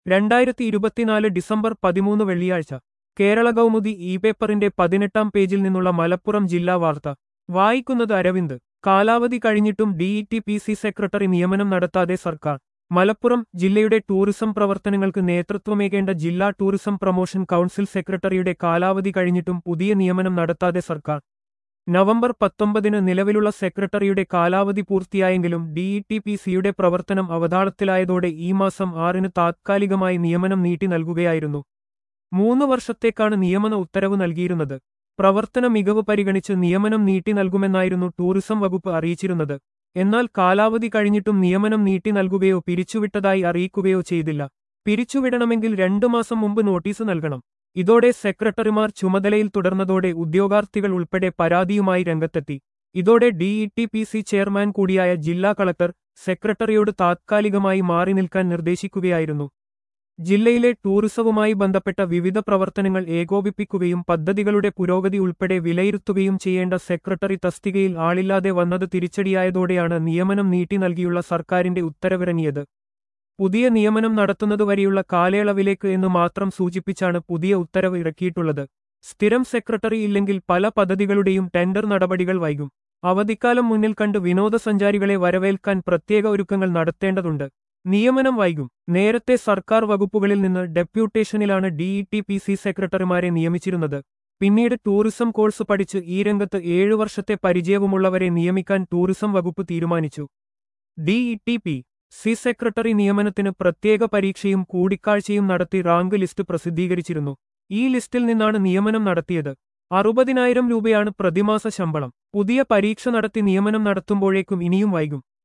രണ്ടായിരത്തി ഇരുപത്തിനാല് ഡിസംബർ പതിമൂന്ന് വെള്ളിയാഴ്ച കേരള കൗമുദി ഇ പേപ്പറിന്റെ പതിനെട്ടാം പേജിൽ നിന്നുള്ള മലപ്പുറം ജില്ലാ വാർത്ത വായിക്കുന്നത് അരവിന്ദ് കാലാവധി കഴിഞ്ഞിട്ടും ഡിഇടി പി സി സെക്രട്ടറി നിയമനം നടത്താതെ സർക്കാർ മലപ്പുറം ജില്ലയുടെ ടൂറിസം പ്രവർത്തനങ്ങൾക്ക് നേതൃത്വമേകേണ്ട ജില്ലാ ടൂറിസം പ്രൊമോഷൻ കൗൺസിൽ സെക്രട്ടറിയുടെ കാലാവധി കഴിഞ്ഞിട്ടും പുതിയ നിയമനം നടത്താതെ സർക്കാർ നവംബർ പത്തൊമ്പതിന് നിലവിലുള്ള സെക്രട്ടറിയുടെ കാലാവധി പൂർത്തിയായെങ്കിലും ഡിഇടി പി സിയുടെ പ്രവർത്തനം അവതാളത്തിലായതോടെ ഈ മാസം ആറിന് താത്കാലികമായി നിയമനം നീട്ടി നൽകുകയായിരുന്നു മൂന്ന് വർഷത്തേക്കാണ് നിയമന ഉത്തരവ് നൽകിയിരുന്നത് പ്രവർത്തന മികവ് പരിഗണിച്ച് നിയമനം നീട്ടി നൽകുമെന്നായിരുന്നു ടൂറിസം വകുപ്പ് അറിയിച്ചിരുന്നത് എന്നാൽ കാലാവധി കഴിഞ്ഞിട്ടും നിയമനം നീട്ടി നൽകുകയോ പിരിച്ചുവിട്ടതായി അറിയിക്കുകയോ ചെയ്തില്ല പിരിച്ചുവിടണമെങ്കിൽ രണ്ടു മാസം മുമ്പ് നോട്ടീസ് നൽകണം ഇതോടെ സെക്രട്ടറിമാർ ചുമതലയിൽ തുടർന്നതോടെ ഉദ്യോഗാർത്ഥികൾ ഉൾപ്പെടെ പരാതിയുമായി രംഗത്തെത്തി ഇതോടെ ഡിഇടി പി സി ചെയർമാൻ കൂടിയായ ജില്ലാ കളക്ടർ സെക്രട്ടറിയോട് താത്കാലികമായി മാറി നിൽക്കാൻ നിർദ്ദേശിക്കുകയായിരുന്നു ജില്ലയിലെ ടൂറിസവുമായി ബന്ധപ്പെട്ട വിവിധ പ്രവർത്തനങ്ങൾ ഏകോപിപ്പിക്കുകയും പദ്ധതികളുടെ പുരോഗതി ഉൾപ്പെടെ വിലയിരുത്തുകയും ചെയ്യേണ്ട സെക്രട്ടറി തസ്തികയിൽ ആളില്ലാതെ വന്നത് തിരിച്ചടിയായതോടെയാണ് നിയമനം നീട്ടി നൽകിയുള്ള സർക്കാരിന്റെ ഉത്തരവിറങ്ങിയത് പുതിയ നിയമനം നടത്തുന്നതുവരെയുള്ള കാലയളവിലേക്ക് എന്ന് മാത്രം സൂചിപ്പിച്ചാണ് പുതിയ ഉത്തരവ് ഇറക്കിയിട്ടുള്ളത് സ്ഥിരം സെക്രട്ടറി ഇല്ലെങ്കിൽ പല പദ്ധതികളുടെയും ടെൻഡർ നടപടികൾ വൈകും അവധിക്കാലം മുന്നിൽ കണ്ട് വിനോദസഞ്ചാരികളെ വരവേൽക്കാൻ പ്രത്യേക ഒരുക്കങ്ങൾ നടത്തേണ്ടതുണ്ട് നിയമനം വൈകും നേരത്തെ സർക്കാർ വകുപ്പുകളിൽ നിന്ന് ഡെപ്യൂട്ടേഷനിലാണ് ഡിഇടി പി സി സെക്രട്ടറിമാരെ നിയമിച്ചിരുന്നത് പിന്നീട് ടൂറിസം കോഴ്സ് പഠിച്ച് ഈ രംഗത്ത് ഏഴു വർഷത്തെ പരിചയവുമുള്ളവരെ നിയമിക്കാൻ ടൂറിസം വകുപ്പ് തീരുമാനിച്ചു ഡിഇടി പി സി സെക്രട്ടറി നിയമനത്തിന് പ്രത്യേക പരീക്ഷയും കൂടിക്കാഴ്ചയും നടത്തി റാങ്ക് ലിസ്റ്റ് പ്രസിദ്ധീകരിച്ചിരുന്നു ഈ ലിസ്റ്റിൽ നിന്നാണ് നിയമനം നടത്തിയത് അറുപതിനായിരം രൂപയാണ് പ്രതിമാസ ശമ്പളം പുതിയ പരീക്ഷ നടത്തി നിയമനം നടത്തുമ്പോഴേക്കും ഇനിയും വൈകും